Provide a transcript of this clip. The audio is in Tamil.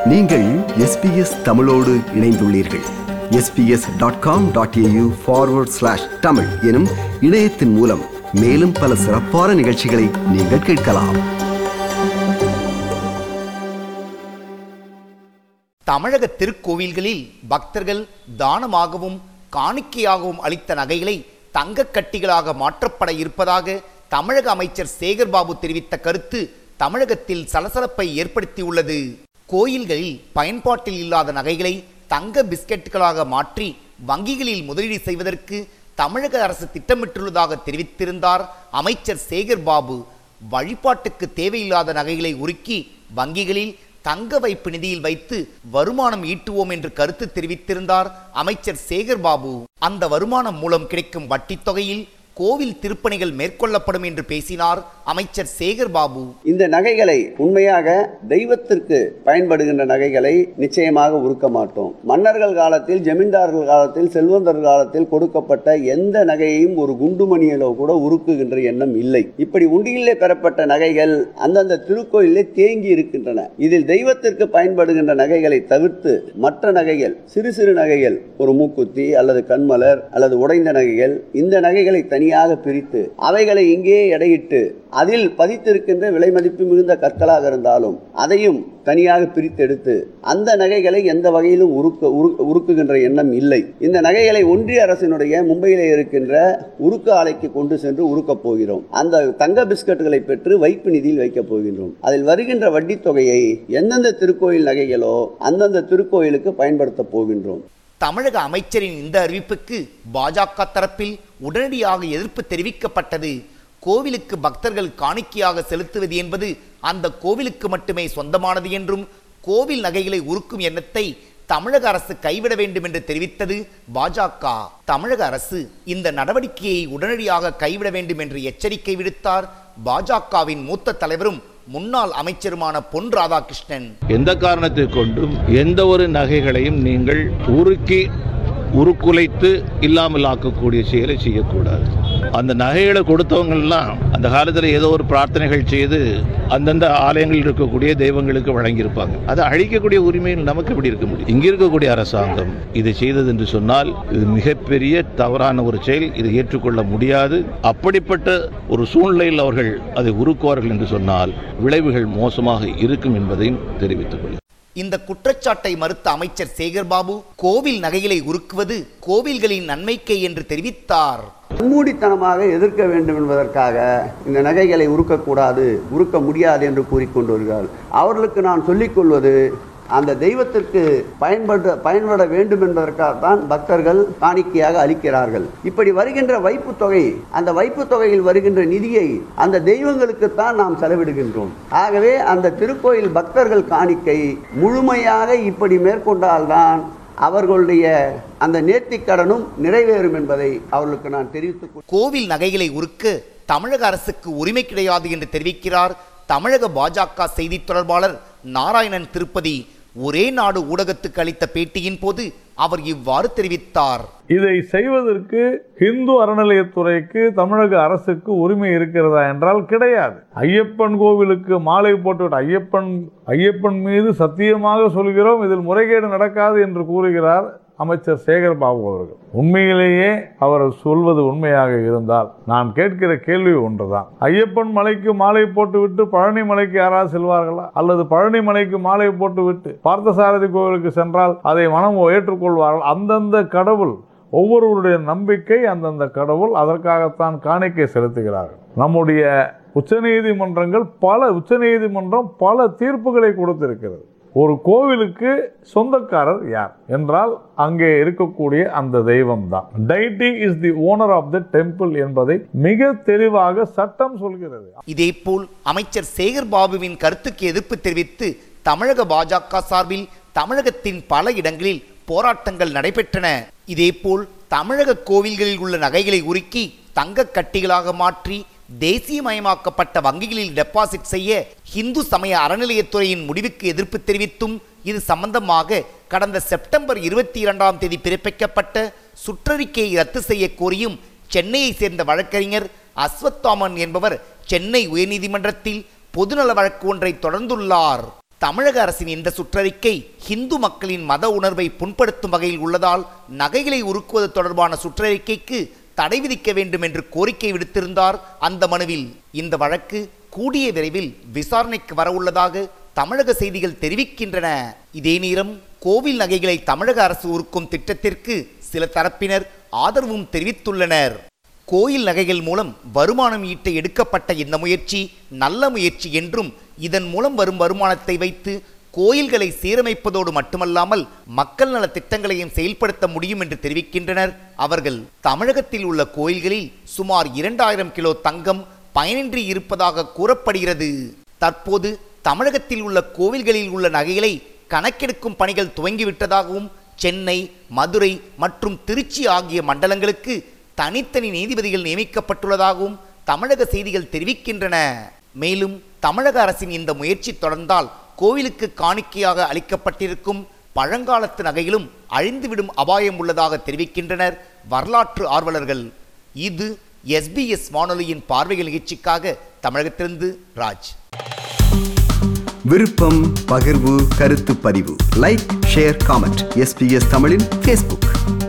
நீங்கள் எஸ்பிஎஸ் தமிழோடு இணைந்துள்ளீர்கள் SBS dot com dot AU forward slash Tamil எனும் இணையத்தின் மூலம் மேலும் பல சிறப்பான நிகழ்ச்சிகளை நீங்கள் கேட்கலாம் தமிழக திருக்கோவில்களில் பக்தர்கள் தானமாகவும் காணிக்கையாகவும் அளித்த நகைகளை தங்கக் கட்டிகளாக மாற்றப்பட இருப்பதாக தமிழக அமைச்சர் சேகர்பாபு தெரிவித்த கருத்து தமிழகத்தில் சலசலப்பை ஏற்படுத்தியுள்ளது கோயில்களில் பயன்பாட்டில் இல்லாத நகைகளை தங்க பிஸ்கெட்டுகளாக மாற்றி வங்கிகளில் முதலீடு செய்வதற்கு தமிழக அரசு திட்டமிட்டுள்ளதாக தெரிவித்திருந்தார் அமைச்சர் சேகர்பாபு வழிபாட்டுக்கு தேவையில்லாத நகைகளை உருக்கி வங்கிகளில் தங்க வைப்பு நிதியில் வைத்து வருமானம் ஈட்டுவோம் என்று கருத்து தெரிவித்திருந்தார் அமைச்சர் சேகர்பாபு அந்த வருமானம் மூலம் கிடைக்கும் வட்டித் தொகையில் கோவில் திருப்பணிகள் மேற்கொள்ளப்படும் என்று பேசினார் அமைச்சர் சேகர்பாபு இந்த நகைகளை உண்மையாக தெய்வத்திற்கு பயன்படுகின்ற நகைகளை நிச்சயமாக உருக்க மாட்டோம் மன்னர்கள் காலத்தில் ஜமீன்தார்கள் காலத்தில் செல்வந்தர்கள் காலத்தில் கொடுக்கப்பட்ட எந்த நகையையும் ஒரு குண்டுமணியிலோ கூட உருக்குகின்ற எண்ணம் இல்லை இப்படி உண்டியிலே பெறப்பட்ட நகைகள் அந்தந்த திருக்கோயிலே தேங்கி இருக்கின்றன இதில் தெய்வத்திற்கு பயன்படுகின்ற நகைகளை தவிர்த்து மற்ற நகைகள் சிறு சிறு நகைகள் ஒரு மூக்குத்தி அல்லது கண்மலர் அல்லது உடைந்த நகைகள் இந்த நகைகளை தனியாக பிரித்து அவைகளை இங்கே எடையிட்டு அதில் பதித்திருக்கின்ற விலை மதிப்பு மிகுந்த கற்களாக இருந்தாலும் அதையும் தனியாக பிரித்தெடுத்து அந்த நகைகளை எந்த வகையிலும் உருக்க உரு- உருக்குகின்ற எண்ணம் இல்லை இந்த நகைகளை ஒன்றிய அரசினுடைய மும்பையிலே இருக்கின்ற உருக்கு ஆலைக்கு கொண்டு சென்று உருக்கப் போகிறோம் அந்த தங்க பிஸ்கட்டுகளை பெற்று வைப்பு நிதியில் வைக்கப் போகின்றோம் அதில் வருகின்ற வட்டித் தொகையை எந்தெந்த திருக்கோயில் நகைகளோ அந்தந்த திருக்கோயிலுக்கு பயன்படுத்தப் போகின்றோம் தமிழக அமைச்சரின் இந்த அறிவிப்புக்கு பாஜக தரப்பில் உடனடியாக எதிர்ப்பு தெரிவிக்கப்பட்டது கோவிலுக்கு பக்தர்கள் காணிக்கையாக செலுத்துவது என்பது அந்த கோவிலுக்கு மட்டுமே சொந்தமானது என்றும் கோவில் நகைகளை உருக்கும் எண்ணத்தை தமிழக அரசு கைவிட வேண்டும் என்று தெரிவித்தது பாஜக தமிழக அரசு இந்த நடவடிக்கையை உடனடியாக கைவிட வேண்டும் என்று எச்சரிக்கை விடுத்தார் பாஜகவின் மூத்த தலைவரும் முன்னாள் அமைச்சருமான பொன் ராதாகிருஷ்ணன் எந்த காரணத்தை கொண்டும் எந்த ஒரு நகைகளையும் நீங்கள் உருக்கி உருக்குலைத்து இல்லாமல் ஆக்கக்கூடிய செயலை செய்யக்கூடாது அந்த நகைகளை கொடுத்தவங்கெல்லாம் அந்த காலத்தில் ஏதோ ஒரு பிரார்த்தனைகள் செய்து அந்தந்த ஆலயங்களில் இருக்கக்கூடிய தெய்வங்களுக்கு வழங்கியிருப்பாங்க அதை அழிக்கக்கூடிய உரிமையில் நமக்கு இப்படி இருக்க முடியும் இங்க இருக்கக்கூடிய அரசாங்கம் இதை செய்தது என்று சொன்னால் இது மிகப்பெரிய தவறான ஒரு செயல் இதை ஏற்றுக்கொள்ள முடியாது அப்படிப்பட்ட ஒரு சூழ்நிலையில் அவர்கள் அதை உருக்குவார்கள் என்று சொன்னால் விளைவுகள் மோசமாக இருக்கும் என்பதையும் தெரிவித்துக் கொள்கிறேன் இந்த குற்றச்சாட்டை மறுத்த அமைச்சர் சேகர்பாபு கோவில் நகைகளை உருக்குவது கோவில்களின் நன்மைக்கே என்று தெரிவித்தார் மூடித்தனமாக எதிர்க்க வேண்டும் என்பதற்காக இந்த நகைகளை உருக்கக்கூடாது உருக்க முடியாது என்று கூறிக்கொண்டு வருகிறார்கள் அவர்களுக்கு நான் சொல்லிக்கொள்வது அந்த தெய்வத்திற்கு பயன்பட பயன்பட வேண்டும் என்பதற்காகத்தான் பக்தர்கள் காணிக்கையாக அளிக்கிறார்கள் இப்படி வருகின்ற வைப்பு தொகை அந்த வைப்பு தொகையில் வருகின்ற நிதியை அந்த தெய்வங்களுக்குத்தான் நாம் செலவிடுகின்றோம் ஆகவே அந்த திருக்கோயில் பக்தர்கள் காணிக்கை முழுமையாக இப்படி மேற்கொண்டால்தான் அவர்களுடைய அந்த நேர்த்திக் கடனும் நிறைவேறும் என்பதை அவர்களுக்கு நான் தெரிவித்துக் கொள்- கோவில் நகைகளை உருக்க தமிழக அரசுக்கு உரிமை கிடையாது என்று தெரிவிக்கிறார் தமிழக பாஜக செய்தி தொடர்பாளர் நாராயணன் திருப்பதி ஒரே நாடு ஊடகத்துக்கு அளித்த பேட்டியின் போது அவர் இவ்வாறு தெரிவித்தார் இதை செய்வதற்கு இந்து அறநிலையத்துறைக்கு தமிழக அரசுக்கு உரிமை இருக்கிறதா என்றால் கிடையாது ஐயப்பன் கோவிலுக்கு மாலை போட்டுவிட்டு ஐயப்பன் ஐயப்பன் மீது சத்தியமாக சொல்கிறோம் இதில் முறைகேடு நடக்காது என்று கூறுகிறார் அமைச்சர் சேகர் பாபு அவர்கள் உண்மையிலேயே அவர் சொல்வது உண்மையாக இருந்தால் நான் கேட்கிற கேள்வி ஒன்றுதான் ஐயப்பன் மலைக்கு மாலை போட்டுவிட்டு பழனி மலைக்கு யாராவது செல்வார்களா அல்லது பழனி மலைக்கு மாலை போட்டுவிட்டு பார்த்தசாரதி கோவிலுக்கு சென்றால் அதை மனம் ஏற்றுக்கொள்வார்கள் அந்தந்த கடவுள் ஒவ்வொருவருடைய நம்பிக்கை அந்தந்த கடவுள் அதற்காகத்தான் காணிக்கை செலுத்துகிறார்கள் நம்முடைய உச்சநீதிமன்றங்கள் பல உச்சநீதிமன்றம் பல தீர்ப்புகளை கொடுத்திருக்கிறது ஒரு கோவிலுக்கு சொந்தக்காரர் யார் என்றால் அங்கே இருக்கக்கூடிய அந்த தெய்வம் தான் deity is the owner of the temple என்பதை மிக தெளிவாக சட்டம் சொல்கிறது இதேபோல் அமைச்சர் சேகர் பாபுவின் கருத்துக்கு எதிர்ப்பு தெரிவித்து தமிழக பாஜக சார்பில் தமிழகத்தின் பல இடங்களில் போராட்டங்கள் நடைபெற்றன இதேபோல் தமிழக கோவில்களில் உள்ள நகைகளை உருக்கி தங்கக் கட்டிகளாக மாற்றி தேசியமயமாக்கப்பட்ட வங்கிகளில் டெபாசிட் செய்ய இந்து சமய அறநிலையத்துறையின் முடிவுக்கு எதிர்ப்பு தெரிவித்தும் இது சம்பந்தமாக கடந்த செப்டம்பர் இருபத்தி இரண்டாம் தேதி பிறப்பிக்கப்பட்ட சுற்றறிக்கையை ரத்து செய்ய கோரியும் சென்னையை சேர்ந்த வழக்கறிஞர் அஸ்வத்தாமன் என்பவர் சென்னை உயர்நீதிமன்றத்தில் பொதுநல வழக்கு ஒன்றை தொடர்ந்துள்ளார் தமிழக அரசின் இந்த சுற்றறிக்கை இந்து மக்களின் மத உணர்வை புண்படுத்தும் வகையில் உள்ளதால் நகைகளை உருக்குவது தொடர்பான சுற்றறிக்கைக்கு தடை விதிக்க வேண்டும் என்று கோரிக்கை விடுத்திருந்தார் அந்த மனுவில் இந்த வழக்கு கூடிய விரைவில் விசாரணைக்கு வரவுள்ளதாக தமிழக செய்திகள் தெரிவிக்கின்றன இதே நேரம் கோவில் நகைகளை தமிழக அரசு உருக்கும் திட்டத்திற்கு சில தரப்பினர் ஆதரவும் தெரிவித்துள்ளனர் கோயில் நகைகள் மூலம் வருமானம் ஈட்ட எடுக்கப்பட்ட இந்த முயற்சி நல்ல முயற்சி என்றும் இதன் மூலம் வரும் வருமானத்தை வைத்து கோயில்களை சீரமைப்பதோடு மட்டுமல்லாமல் மக்கள் நல திட்டங்களையும் செயல்படுத்த முடியும் என்று தெரிவிக்கின்றனர் அவர்கள் தமிழகத்தில் உள்ள கோயில்களில் சுமார் இரண்டாயிரம் கிலோ தங்கம் பயனின்றி இருப்பதாக கூறப்படுகிறது தற்போது தமிழகத்தில் உள்ள கோவில்களில் உள்ள நகைகளை கணக்கெடுக்கும் பணிகள் துவங்கிவிட்டதாகவும் சென்னை மதுரை மற்றும் திருச்சி ஆகிய மண்டலங்களுக்கு தனித்தனி நீதிபதிகள் நியமிக்கப்பட்டுள்ளதாகவும் தமிழக செய்திகள் தெரிவிக்கின்றன மேலும் தமிழக அரசின் இந்த முயற்சி தொடர்ந்தால் கோவிலுக்கு காணிக்கையாக அளிக்கப்பட்டிருக்கும் பழங்காலத்து நகைகளும் அழிந்துவிடும் அபாயம் உள்ளதாக தெரிவிக்கின்றனர் வரலாற்று ஆர்வலர்கள் இது எஸ்பிஎஸ் வானொலியின் பார்வைகள் நிகழ்ச்சிக்காக தமிழகத்திலிருந்து ராஜ் விருப்பம் பகிர்வு கருத்து பதிவு லைக் ஷேர் காமெண்ட் எஸ்பிஎஸ் தமிழின் ஃபேஸ்புக்